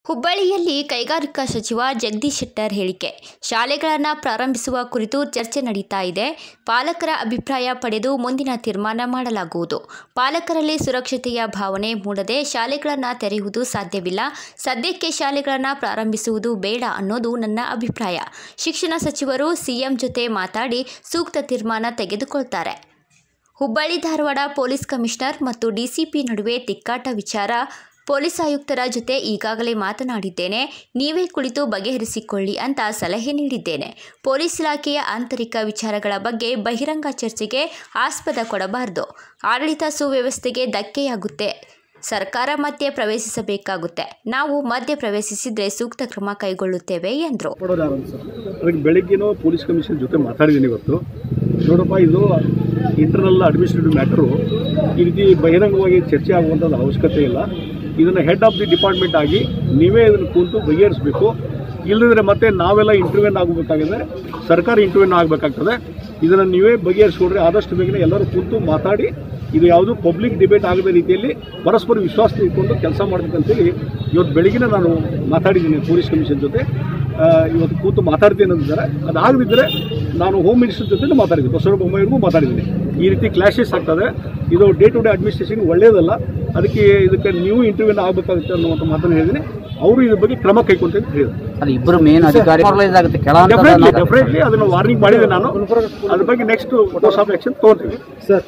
ಹುಬ್ಬಳ್ಳಿಯಲ್ಲಿ ಕೈಗಾರಿಕಾ ಸಚಿವ ಜಗದೀಶ್ ಶೆಟ್ಟರ್ ಹೇಳಿಕೆ ಶಾಲೆಗಳನ್ನು ಪ್ರಾರಂಭಿಸುವ ಕುರಿತು ಚರ್ಚೆ ನಡೀತಾ ಇದೆ ಪಾಲಕರ ಅಭಿಪ್ರಾಯ ಪಡೆದು ಮುಂದಿನ ತೀರ್ಮಾನ ಮಾಡಲಾಗುವುದು ಪಾಲಕರಲ್ಲಿ ಸುರಕ್ಷತೆಯ ಭಾವನೆ ಮೂಡದೆ ಶಾಲೆಗಳನ್ನು ತೆರೆಯುವುದು ಸಾಧ್ಯವಿಲ್ಲ ಸದ್ಯಕ್ಕೆ ಶಾಲೆಗಳನ್ನು ಪ್ರಾರಂಭಿಸುವುದು ಬೇಡ ಅನ್ನೋದು ನನ್ನ ಅಭಿಪ್ರಾಯ ಶಿಕ್ಷಣ ಸಚಿವರು ಸಿಎಂ ಜೊತೆ ಮಾತಾಡಿ ಸೂಕ್ತ ತೀರ್ಮಾನ ತೆಗೆದುಕೊಳ್ತಾರೆ ಹುಬ್ಬಳ್ಳಿ ಧಾರವಾಡ ಪೊಲೀಸ್ ಕಮಿಷನರ್ ಮತ್ತು ಡಿಸಿಪಿ ನಡುವೆ ತಿಕ್ಕಾಟ ವಿಚಾರ ಪೊಲೀಸ್ ಆಯುಕ್ತರ ಜೊತೆ ಈಗಾಗಲೇ ಮಾತನಾಡಿದ್ದೇನೆ ನೀವೇ ಕುಳಿತು ಬಗೆಹರಿಸಿಕೊಳ್ಳಿ ಅಂತ ಸಲಹೆ ನೀಡಿದ್ದೇನೆ ಪೊಲೀಸ್ ಇಲಾಖೆಯ ಆಂತರಿಕ ವಿಚಾರಗಳ ಬಗ್ಗೆ ಬಹಿರಂಗ ಚರ್ಚೆಗೆ ಆಸ್ಪದ ಕೊಡಬಾರದು ಆಡಳಿತ ಸುವ್ಯವಸ್ಥೆಗೆ ಧಕ್ಕೆಯಾಗುತ್ತೆ ಸರ್ಕಾರ ಮಧ್ಯೆ ಪ್ರವೇಶಿಸಬೇಕಾಗುತ್ತೆ ನಾವು ಮಧ್ಯೆ ಪ್ರವೇಶಿಸಿದ್ರೆ ಸೂಕ್ತ ಕ್ರಮ ಕೈಗೊಳ್ಳುತ್ತೇವೆ ಎಂದರು ಮಾಡೋರು ಯಾರು ಅಂತ ಸರ್ ಅದಕ್ಕೆ ಬೆಳಗ್ಗೆನೂ ಪೊಲೀಸ್ ಕಮಿಷನ್ ಜೊತೆ ಮಾತಾಡಿದ್ದೀನಿ ಇವತ್ತು ನೋಡಪ್ಪ ಇದು ಇಂಟರ್ನಲ್ ಅಡ್ಮಿನಿಸ್ಟ್ರೇಟಿವ್ ಮ್ಯಾಟ್ರು ಈ ರೀತಿ ಬಹಿರಂಗವಾಗಿ ಚರ್ಚೆ ಆಗುವಂಥದ್ದು ಅವಶ್ಯಕತೆ ಇಲ್ಲ ಇದನ್ನು ಹೆಡ್ ಆಫ್ ದಿ ಡಿಪಾರ್ಟ್ಮೆಂಟ್ ಆಗಿ ನೀವೇ ಇದನ್ನು ಕೂತು ಬಗೆಹರಿಸಬೇಕು ಇಲ್ಲದಿದ್ರೆ ಮತ್ತೆ ನಾವೆಲ್ಲ ಇಂಟರ್ವ್ಯೂನ್ ಆಗಬೇಕಾಗಿದೆ ಸರ್ಕಾರ ಇಂಟರ್ವ್ಯೂನ್ ಆಗಬೇಕಾಗ್ತದೆ ಇದನ್ನು ನೀವೇ ಬಗೆಹರಿಸ್ಕೊಡ್ರಿ ಆದಷ್ಟು ಬೇಗನೆ ಎಲ್ಲರೂ ಕೂತು ಮಾತಾಡಿ ಇದು ಯಾವುದು ಪಬ್ಲಿಕ್ ಡಿಬೇಟ್ ಆಗದ ರೀತಿಯಲ್ಲಿ ಪರಸ್ಪರ ವಿಶ್ವಾಸ ಇಟ್ಕೊಂಡು ಕೆಲಸ ಮಾಡಬೇಕಂತೇಳಿ ಇವತ್ತು ಬೆಳಗಿನ ನಾನು ಮಾತಾಡಿದ್ದೀನಿ ಪೊಲೀಸ್ ಕಮಿಷನ್ ಜೊತೆ ಆ, ಇವತ್ತು ಕೂತು ಮಾತಾಡ್ತೀನಿ ಅಂತಿದ್ದಾರೆ ಅದಾಗದಿದ್ದರೆ ನಾನು ಹೋಮ್ ಮಿನಿಸ್ಟರ್ ಜೊತೆ ಮಾತಾಡಿದ್ದೀನಿ ಬಸವರಾಜ ಬೊಮ್ಮಾಯಿಗೂ ಮಾತಾಡಿದ್ದೀನಿ ಈ ರೀತಿ ಕ್ಲಾಶಸ್ ಆಗ್ತದೆ ಇದು ಡೇ ಟು ಡೇ ಅಡ್ಮಿನಿಸ್ಟ್ರೇಷನ್ ಒಳ್ಳೆಯದಲ್ಲ ಅದಕ್ಕೆ ಇದಕ್ಕೆ ನೀವು ಇಂಟರ್ವ್ಯೂನ್ ಆಗಬೇಕಾಗುತ್ತೆ ಅನ್ನುವಂಥ ಮಾತನ್ನು ಹೇಳಿದ್ದೀನಿ ಅವರು ಇದ್ರ ಬಗ್ಗೆ ಕ್ರಮ ಕೈಗೊಂಡು ಅಂತ ಹೇಳಿದ್ರು ಅದು ಇಬ್ಬರು ಮೇನ್ ಅಧಿಕಾರಿ ಇದಾಗುತ್ತೆ ಕೆಳ ಡೆಫಿನೆಟ್ಲಿ ಡೆಫಿನೆಟ್ಲಿ ಅದನ್ನು ವಾರ್ನಿಂಗ್ ಮಾಡಿದೆ ನಾನು ಅದ್ರ ಬಗ್ಗೆ ನೆಕ್ಸ್ಟ್ ಕೋರ್ಸ್ ಆಫ್ ಆಕ್ಷನ್ ತೊಗೊಳ್ತೀವಿ ಸರ್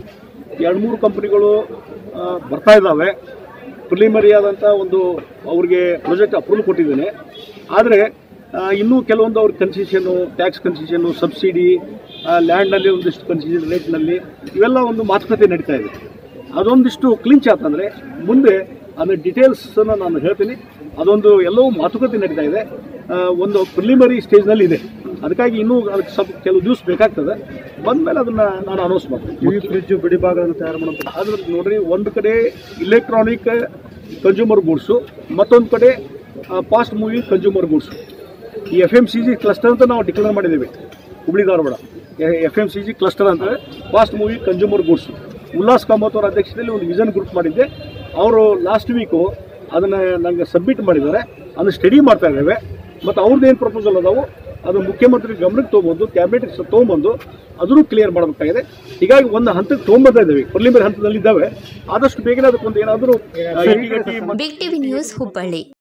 ಎರಡು ಮೂರು ಕಂಪನಿಗಳು ಆ, ಬರ್ತಾ ಇದ್ದಾವೆ ಪ್ರಿಲಿಮರಿ ಆದಂಥ ಒಂದು ಅವ್ರಿಗೆ ಪ್ರಾಜೆಕ್ಟ್ ಅಪ್ರೂವಲ್ ಕೊಟ್ಟಿದ್ದೇನೆ ಆದರೆ ಇನ್ನೂ ಕೆಲವೊಂದು ಅವ್ರ ಕನ್ಸೆಷನ್ನು ಟ್ಯಾಕ್ಸ್ ಕನ್ಸೆಷನ್ನು ಸಬ್ಸಿಡಿ ಲ್ಯಾಂಡ್ನಲ್ಲಿ ಒಂದಿಷ್ಟು ಕನ್ಸೆಷನ್ ರೇಟ್ನಲ್ಲಿ ಇವೆಲ್ಲ ಒಂದು ಮಾತುಕತೆ ನಡೀತಾ ಇದೆ ಅದೊಂದಿಷ್ಟು ಕ್ಲಿಂಚ್ ಆತಂದರೆ ಮುಂದೆ ಅದರ ಡೀಟೇಲ್ಸನ್ನು ನಾನು ಹೇಳ್ತೀನಿ ಅದೊಂದು ಎಲ್ಲವೂ ಮಾತುಕತೆ ನಡೀತಾ ಇದೆ ಆ, ಒಂದು ಪ್ರಿಲಿಮರಿ ಸ್ಟೇಜ್ನಲ್ಲಿ ಇದೆ ಅದಕ್ಕಾಗಿ ಇನ್ನೂ ಅದಕ್ಕೆ ಸ್ವಲ್ಪ ಕೆಲವು ದಿವಸ ಬೇಕಾಗ್ತದೆ ಬಂದಮೇಲೆ ಅದನ್ನು ನಾನು ಅನೌನ್ಸ್ ಮಾಡ್ತೀನಿ ಟಿವಿ ಫ್ರಿಡ್ಜ್ ಬಿಡಿ ಭಾಗಗಳನ್ನು ತಯಾರು ಮಾಡೋದು ಅದ್ರ ನೋಡ್ರಿ ಒಂದು ಕಡೆ ಇಲೆಕ್ಟ್ರಾನಿಕ್ ಕನ್ಸ್ಯೂಮರ್ ಗೂಡ್ಸು ಮತ್ತೊಂದು ಕಡೆ ಫಾಸ್ಟ್ ಮೂವಿ ಕನ್ಸ್ಯೂಮರ್ ಗೂಡ್ಸು ಈ F M C G cluster ಅಂತ ನಾವು ಡಿಕ್ಲೇರ್ ಮಾಡಿದ್ದೀವಿ Hubli Dharwad F M C G cluster ಅಂತೇಳಿ fast moving consumer goods Ullas Kamath ಅವರ ಅಧ್ಯಕ್ಷತೆಯಲ್ಲಿ ಒಂದು ವಿಷನ್ ಗ್ರೂಪ್ ಮಾಡಿದ್ದೆ ಅವರು ಲಾಸ್ಟ್ ವೀಕು ಅದನ್ನು ನನಗೆ ಸಬ್ಮಿಟ್ ಮಾಡಿದ್ದಾರೆ ಅದನ್ನು ಸ್ಟಡಿ ಮಾಡ್ತಾ ಇದ್ದೇವೆ ಮತ್ತು ಅವ್ರದ್ದು ಏನು ಪ್ರಪೋಸಲ್ ಅದಾವು ಅದು ಮುಖ್ಯಮಂತ್ರಿ ಗಮನಕ್ಕೆ ತೊಗೊಂಬಂದು ಕ್ಯಾಬಿನೆಟ್ ತೊಗೊಂಬಂದು ಅದನ್ನು ಕ್ಲಿಯರ್ ಮಾಡಬೇಕಾಗಿದೆ ಹೀಗಾಗಿ ಒಂದು ಹಂತಕ್ಕೆ ತೊಗೊಂಬರ್ತಾ ಇದ್ದೇವೆ ಪ್ರಿಲಿಮಿನರಿ ಹಂತದಲ್ಲಿ ಇದ್ದಾವೆ ಆದಷ್ಟು ಬೇಗನೆ ಅದಕ್ಕೊಂದು ಏನಾದರೂ ಬಿಗ್ ಟಿವಿ ನ್ಯೂಸ್ ಹುಬ್ಬಳ್ಳಿ